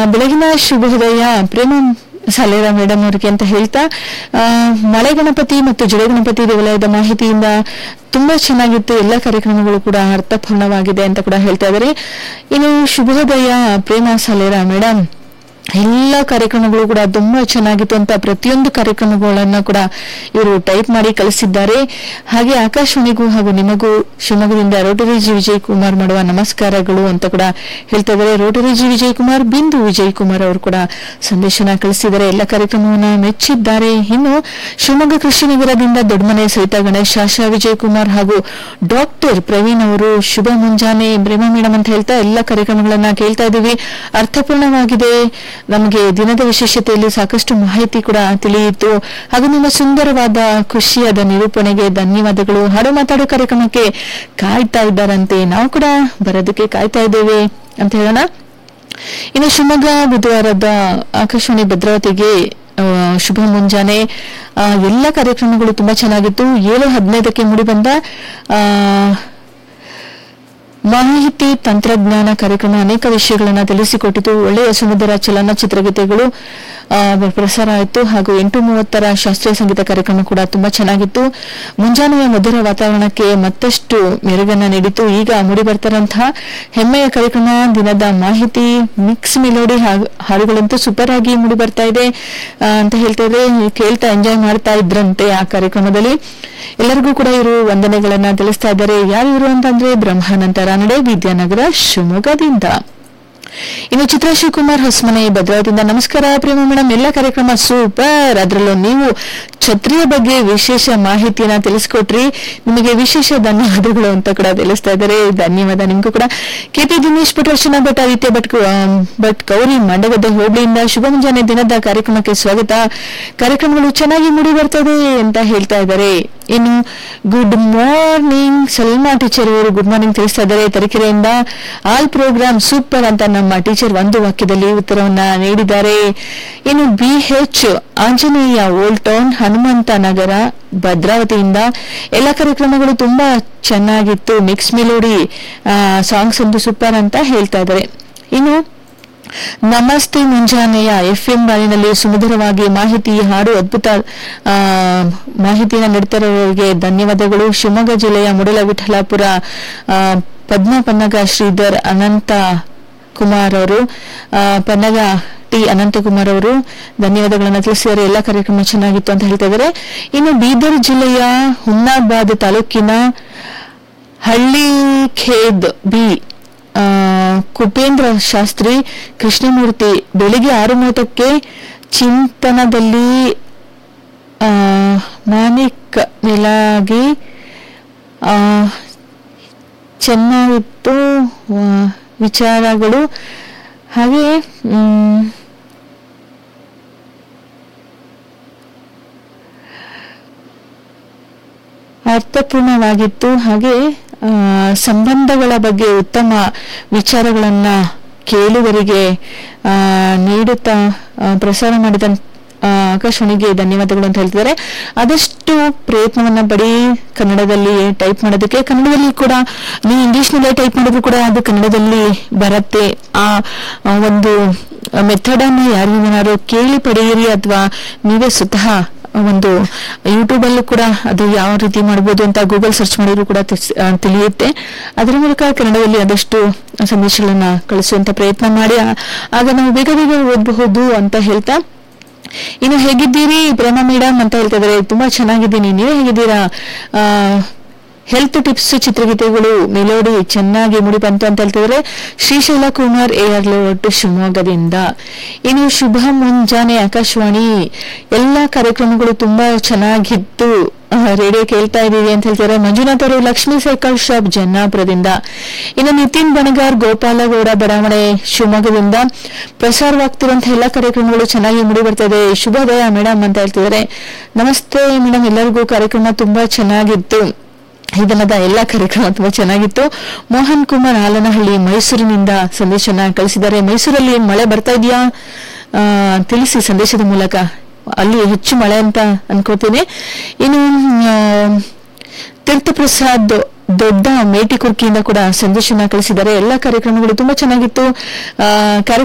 ಬೆಳಗಿನ ಶುಭೋದಯ ಪ್ರೇಮ ಸಾಲೇರ ಮೇಡಮ್ ಅವರಿಗೆ ಅಂತ ಹೇಳ್ತಾ ಆ, ಮಳೆ ಗಣಪತಿ ಮತ್ತು ಜಡ ಗಣಪತಿ ದೇವಾಲಯದ ಮಾಹಿತಿಯಿಂದ ತುಂಬಾ ಚೆನ್ನಾಗಿತ್ತು ಎಲ್ಲ ಕಾರ್ಯಕ್ರಮಗಳು ಕೂಡ ಅರ್ಥಪೂರ್ಣವಾಗಿದೆ ಅಂತ ಕೂಡ ಹೇಳ್ತಾ ಇದ್ದಾರೆ ಇನ್ನು ಶುಭೋದಯ ಪ್ರೇಮ ಸಾಲೇರ ಮೇಡಮ್ ಎಲ್ಲ ಕಾರ್ಯಕ್ರಮಗಳು ಕೂಡ ತುಂಬಾ ಚೆನ್ನಾಗಿತ್ತು ಅಂತ ಪ್ರತಿಯೊಂದು ಕಾರ್ಯಕ್ರಮಗಳನ್ನ ಕೂಡ ಇವರು ಟೈಪ್ ಮಾಡಿ ಕಳಿಸಿದ್ದಾರೆ ಹಾಗೆ ಆಕಾಶವಾಣಿಗೂ ಹಾಗೂ ನಿಮಗೂ ಶಿವಮೊಗ್ಗದಿಂದ ರೋಟರಿ ಜಿ ವಿಜಯ್ ಕುಮಾರ್ ಮಾಡುವ ನಮಸ್ಕಾರಗಳು ಅಂತ ಕೂಡ ಹೇಳ್ತಾ ಇದ್ದಾರೆ ರೋಟರಿ ಜಿ ವಿಜಯ್ ಕುಮಾರ್ ಬಿಂದು ವಿಜಯ್ ಕುಮಾರ್ ಅವರು ಕೂಡ ಸಂದೇಶನ ಕಳಿಸಿದ್ದಾರೆ ಎಲ್ಲ ಕಾರ್ಯಕ್ರಮವನ್ನ ಮೆಚ್ಚಿದ್ದಾರೆ ಇನ್ನು ಶಿವಮೊಗ್ಗ ಕೃಷಿ ನಗರದಿಂದ ದೊಡ್ಡಮನೆ ಸಹಿತ ಗಣೇಶ್ ಆಶಾ ವಿಜಯ್ ಕುಮಾರ್ ಹಾಗೂ ಡಾಕ್ಟರ್ ಪ್ರವೀಣ್ ಅವರು ಶುಭ ಮುಂಜಾನೆ ಬ್ರೇಮ ಮೇಡಮ್ ಅಂತ ಹೇಳ್ತಾ ಎಲ್ಲ ಕಾರ್ಯಕ್ರಮಗಳನ್ನ ಕೇಳ್ತಾ ಇದ್ದೀವಿ ಅರ್ಥಪೂರ್ಣವಾಗಿದೆ ನಮಗೆ ದಿನದ ವಿಶೇಷತೆಯಲ್ಲಿ ಸಾಕಷ್ಟು ಮಾಹಿತಿ ಕೂಡ ತಿಳಿಯಿತು ಹಾಗೂ ನಿಮ್ಮ ಸುಂದರವಾದ ಖುಷಿಯಾದ ನಿರೂಪಣೆಗೆ ಧನ್ಯವಾದಗಳು ಹಾಡು ಮಾತಾಡೋ ಕಾರ್ಯಕ್ರಮಕ್ಕೆ ಕಾಯ್ತಾ ಇದ್ದಾರಂತೆ ನಾವು ಕೂಡ ಬರೋದಕ್ಕೆ ಕಾಯ್ತಾ ಇದ್ದೇವೆ ಅಂತ ಹೇಳೋಣ ಇನ್ನು ಶಿವಮೊಗ್ಗ ಬುಧವಾರದ ಆಕಾಶವಾಣಿ ಭದ್ರಾವತಿಗೆ ಆ, ಶುಭ ಮುಂಜಾನೆ ಆ, ಎಲ್ಲ ಕಾರ್ಯಕ್ರಮಗಳು ತುಂಬಾ ಚೆನ್ನಾಗಿತ್ತು ಏಳು ಹದಿನೈದಕ್ಕೆ ಮೂಡಿಬಂದ ಆ, ಮಾಹಿತಿ ತಂತ್ರಜ್ಞಾನ ಕಾರ್ಯಕ್ರಮ ಅನೇಕ ವಿಷಯಗಳನ್ನು ತಿಳಿಸಿಕೊಟ್ಟಿತು ಒಳ್ಳೆಯ ಸುಮಧುರ ಚಲನಚಿತ್ರ ಗೀತೆಗಳು ಆ, ಪ್ರಸಾರ ಆಯಿತು ಹಾಗೂ ಎಂಟು ಮೂವತ್ತರ ಶಾಸ್ತ್ರೀಯ ಸಂಗೀತ ಕಾರ್ಯಕ್ರಮ ಕೂಡ ತುಂಬಾ ಚೆನ್ನಾಗಿತ್ತು ಮುಂಜಾನೆಯ ಮಧುರ ವಾತಾವರಣಕ್ಕೆ ಮತ್ತಷ್ಟು ಮೆರುಗನ್ನ ನೀಡಿತು ಈಗ ಮೂಡಿ ಬರ್ತಾರಂತಹ ಹೆಮ್ಮೆಯ ಕಾರ್ಯಕ್ರಮ ದಿನದ ಮಾಹಿತಿ ಮಿಕ್ಸ್ ಮೆಲೋಡಿ ಹಾಗ್- ಹಾಡುಗಳಂತೂ ಸೂಪರ್ ಆಗಿ ಮೂಡಿ ಬರ್ತಾ ಇದೆ ಆ, ಅಂತ ಹೇಳ್ತಾ ಇದ್ರೆ ಕೇಳ್ತಾ ಎಂಜಾಯ್ ಮಾಡ್ತಾ ಇದ್ರಂತೆ ಆ ಕಾರ್ಯಕ್ರಮದಲ್ಲಿ ಎಲ್ಲರಿಗೂ ಕೂಡ ಇವರು ವಂದನೆಗಳನ್ನ ತಿಳಿಸ್ತಾ ಇದ್ದಾರೆ ಯಾರು ಇವರು ಅಂತಂದ್ರೆ ಬ್ರಹ್ಮಾನಂದ ರಾನಡೆ ವಿದ್ಯಾನಗರ ಶಿವಮೊಗ್ಗದಿಂದ ಇನ್ನು ಚಿತ್ರ ಶಿವಕುಮಾರ್ ಹೊಸಮನೆ ಭದ್ರಾವತಿಯಿಂದ ನಮಸ್ಕಾರ ಪ್ರೇಮ ಮೇಡಮ್ ಎಲ್ಲ ಕಾರ್ಯಕ್ರಮ ಸೂಪರ್ ಅದರಲ್ಲೂ ನೀವು ಛತ್ರಿಯ ಬಗ್ಗೆ ವಿಶೇಷ ಮಾಹಿತಿಯನ್ನ ತಿಳಿಸ್ಕೊಟ್ರಿ ನಿಮಗೆ ವಿಶೇಷ ಧನ್ಯವಾದಗಳು ಅಂತ ಕೂಡ ತಿಳಿಸ್ತಾ ಇದ್ದಾರೆ ಧನ್ಯವಾದ ನಿಮಗೂ ಕೂಡ ಕೆಪಿ ದಿನೇಶ್ ಭಟ್ ವರ್ಷಣ ಭಟ್ ಆದಿತ್ಯ ಭಟ್ ಕು- ಆಮ್, ಭಟ್ ಗೌರಿ ಮಂಡಗದ್ದೆ ಹೋಬಳಿಯಿಂದ ಶುಭ ಮುಂಜಾನೆ ದಿನದ ಕಾರ್ಯಕ್ರಮಕ್ಕೆ ಸ್ವಾಗತ ಕಾರ್ಯಕ್ರಮಗಳು ಚೆನ್ನಾಗಿ ಮೂಡಿ ಬರ್ತದೆ ಅಂತ ಹೇಳ್ತಾ ಇದ್ದಾರೆ ಇನ್ನು ಗುಡ್ ಮಾರ್ನಿಂಗ್ ಸಲ್ಮಾ ಟೀಚರ್ ಅವರು ಗುಡ್ ಮಾರ್ನಿಂಗ್ ತಿಳಿಸ್ತಾ ಇದ್ದಾರೆ ತರೀಕೆರೆಯಿಂದ ಆಲ್ ಪ್ರೋಗ್ರಾಮ್ ಸೂಪರ್ ಅಂತ ನಮ್ಮ ಟೀಚರ್ ಒಂದು ವಾಕ್ಯದಲ್ಲಿ ಉತ್ತರವನ್ನ ನೀಡಿದ್ದಾರೆ ಇನ್ನು B H Anjaneya old town Hanumantha Nagara ಭದ್ರಾವತಿಯಿಂದ ಎಲ್ಲ ಕಾರ್ಯಕ್ರಮಗಳು ತುಂಬಾ ಚೆನ್ನಾಗಿತ್ತು ಮಿಕ್ಸ್ ಮೆಲೋಡಿ ಸಾಂಗ್ಸ್ ಒಂದು ಸೂಪರ್ ಅಂತ ಹೇಳ್ತಾ ಇದ್ದಾರೆ ಇನ್ನು ನಮಸ್ತೆ ಮುಂಜಾನೆಯ ಎಫ್ ಎಂ ಬಾಲಿನಲ್ಲಿ ಸುಮಧುರವಾಗಿ ಮಾಹಿತಿ ಹಾಡು ಅದ್ಭುತ ಆ, ಮಾಹಿತಿಯನ್ನು ನೀಡ್ತಿರೋರಿಗೆ ಧನ್ಯವಾದಗಳು ಶಿವಮೊಗ್ಗ ಜಿಲ್ಲೆಯ ಮುಡಲ ವಿಠಲಾಪುರ ಆ, ಪದ್ಮ ಪನ್ನಗ ಶ್ರೀಧರ್ ಅನಂತ ಕುಮಾರ್ ಅವರು ಆ, ಪನ್ನಗ ಟಿ ಅನಂತಕುಮಾರ್ ಅವರು ಧನ್ಯವಾದಗಳನ್ನು ತಿಳಿಸಿದ್ದಾರೆ ಎಲ್ಲ ಕಾರ್ಯಕ್ರಮ ಚೆನ್ನಾಗಿತ್ತು ಅಂತ ಹೇಳ್ತಾ ಇದ್ದಾರೆ ಇನ್ನು ಬೀದರ್ ಜಿಲ್ಲೆಯ ಹುಮ್ನಾಬಾದ್ ತಾಲೂಕಿನ ಹಳ್ಳಿ ಖೇದ್ ಬಿ ಆ, ಕುಪೇಂದ್ರ ಶಾಸ್ತ್ರಿ ಕೃಷ್ಣಮೂರ್ತಿ ಬೆಳಿಗ್ಗೆ ಆರು ಮೂವತ್ತಕ್ಕೆ ಚಿಂತನದಲ್ಲಿ ಆ, ಮಾನಿಕ್ ಮಿಲಾಗಿ ಆ, ಚೆನ್ನಾಗಿತ್ತು ಆ, ವಿಚಾರಗಳು ಹಾಗೆ ಮ್, ಅರ್ಥಪೂರ್ಣವಾಗಿತ್ತು ಹಾಗೆ ಆ, ಸಂಬಂಧಗಳ ಬಗ್ಗೆ ಉತ್ತಮ ವಿಚಾರಗಳನ್ನ ಕೇಳುಗರಿಗೆ ಆ, ನೀಡುತ್ತಾ ಆ, ಪ್ರಸಾರ ಮಾಡಿದ ಆ, ಆಕಾಶವಾಣಿಗೆ ಧನ್ಯವಾದಗಳು ಅಂತ ಹೇಳ್ತಿದ್ದಾರೆ ಆದಷ್ಟು ಪ್ರಯತ್ನವನ್ನ ಪಡಿ ಕನ್ನಡದಲ್ಲಿ ಟೈಪ್ ಮಾಡೋದಕ್ಕೆ ಕನ್ನಡದಲ್ಲಿ ಕೂಡ ನೀವು ಇಂಗ್ಲಿಷ್ನಲ್ಲೇ ಟೈಪ್ ಮಾಡಿದ್ರು ಕೂಡ ಅದು ಕನ್ನಡದಲ್ಲಿ ಬರುತ್ತೆ ಆ ಆ ಒಂದು ಮೆಥಡ್ ಅನ್ನು ಯಾರು ಕೇಳಿ ಪಡೆಯಿರಿ ಅಥವಾ ನೀವೇ ಸ್ವತಃ ಒಂದು ಯೂಟ್ಯೂಬ್ ಅಲ್ಲೂ ಕೂಡ ಅದು ಯಾವ ರೀತಿ ಮಾಡಬಹುದು ಅಂತ ಗೂಗಲ್ ಸರ್ಚ್ ಮಾಡಿದ್ರು ಕೂಡ ತಿಳ್ಸ್- ಆ, ತಿಳಿಯುತ್ತೆ ಅದರ ಮೂಲಕ ಕನ್ನಡದಲ್ಲಿ ಆದಷ್ಟು ಸಂದೇಶಗಳನ್ನ ಕಳಿಸುವಂತ ಪ್ರಯತ್ನ ಮಾಡಿ ಆ- ಆಗ ನಾವು ಬೇಗ ಬೇಗ ಓದಬಹುದು ಅಂತ ಹೇಳ್ತಾ ಇನ್ನು ಹೇಗಿದ್ದೀರಿ ಪ್ರೇಮ ಮೇಡಮ್ ಅಂತ ಹೇಳ್ತಾ ಇದಾರೆ ತುಂಬಾ ಚೆನ್ನಾಗಿದ್ದೀನಿ ನೀವು ಹೇಗಿದ್ದೀರಾ ಆ ಹೆಲ್ತ್ ಟಿಪ್ಸ್ ಚಿತ್ರಗೀತೆಗಳು ಮೆಲೋಡಿ ಚೆನ್ನಾಗಿ ಮುಡಿ ಬಂತು ಅಂತ ಹೇಳ್ತಿದ್ರೆ Srishaila Kumar A R layout ಶಿವಮೊಗ್ಗದಿಂದ ಇನ್ನು ಶುಭ ಮುಂಜಾನೆ ಆಕಾಶವಾಣಿ ಎಲ್ಲಾ ಕಾರ್ಯಕ್ರಮಗಳು ತುಂಬಾ ಚೆನ್ನಾಗಿತ್ತು ಆ, ರೇಡಿಯೋ ಕೇಳ್ತಾ ಇದೀವಿ ಅಂತ ಹೇಳ್ತಾರೆ ಮಂಜುನಾಥ್ ಅವರು ಲಕ್ಷ್ಮೀ ಸೈಕಲ್ ಶಾಪ್ ಜನ್ನಾಪುರದಿಂದ ಇನ್ನು ನಿತಿನ್ ಬಣಗಾರ್ ಗೋಪಾಲಗೌಡ ಬಡಾವಣೆ ಶಿವಮೊಗ್ಗದಿಂದ ಪ್ರಸಾರವಾಗ್ತಿರುವಂತಹ ಎಲ್ಲ ಕಾರ್ಯಕ್ರಮಗಳು ಚೆನ್ನಾಗಿ ಮೂಡಿ ಬರ್ತಾ ಇದೆ ಶುಭೋದಯ ಮೇಡಮ್ ಅಂತ ಹೇಳ್ತಿದ್ದಾರೆ ನಮಸ್ತೆ ಮೇಡಮ್ ಎಲ್ಲರಿಗೂ ಕಾರ್ಯಕ್ರಮ ತುಂಬಾ ಚೆನ್ನಾಗಿತ್ತು ಈ ದಿನದ ಎಲ್ಲ ಕಾರ್ಯಕ್ರಮ ತುಂಬಾ ಚೆನ್ನಾಗಿತ್ತು ಮೋಹನ್ ಕುಮಾರ್ ಆಲನಹಳ್ಳಿ ಮೈಸೂರಿನಿಂದ ಸಂದೇಶನ ಕಳಿಸಿದ್ದಾರೆ ಮೈಸೂರಲ್ಲಿ ಮಳೆ ಬರ್ತಾ ಇದೆಯಾ ಆ, ತಿಳಿಸಿ ಸಂದೇಶದ ಮೂಲಕ ಅಲ್ಲಿ ಹೆಚ್ಚು ಮಳೆ ಅಂತ ಅನ್ಕೋತೀನಿ ಇನ್ನು ಆ, ತೀರ್ಥಪ್ರಸಾದ್ ದೊಡ್ಡ ಮೇಟಿ ಕುರ್ಕಿಯಿಂದ ಕೂಡ ಸಂದೇಶನ ಕಳಿಸಿದ್ದಾರೆ ಎಲ್ಲ ಕಾರ್ಯಕ್ರಮಗಳು ತುಂಬಾ ಚೆನ್ನಾಗಿತ್ತು ಆ, ಕಾರ್ಯಕ್ರಮ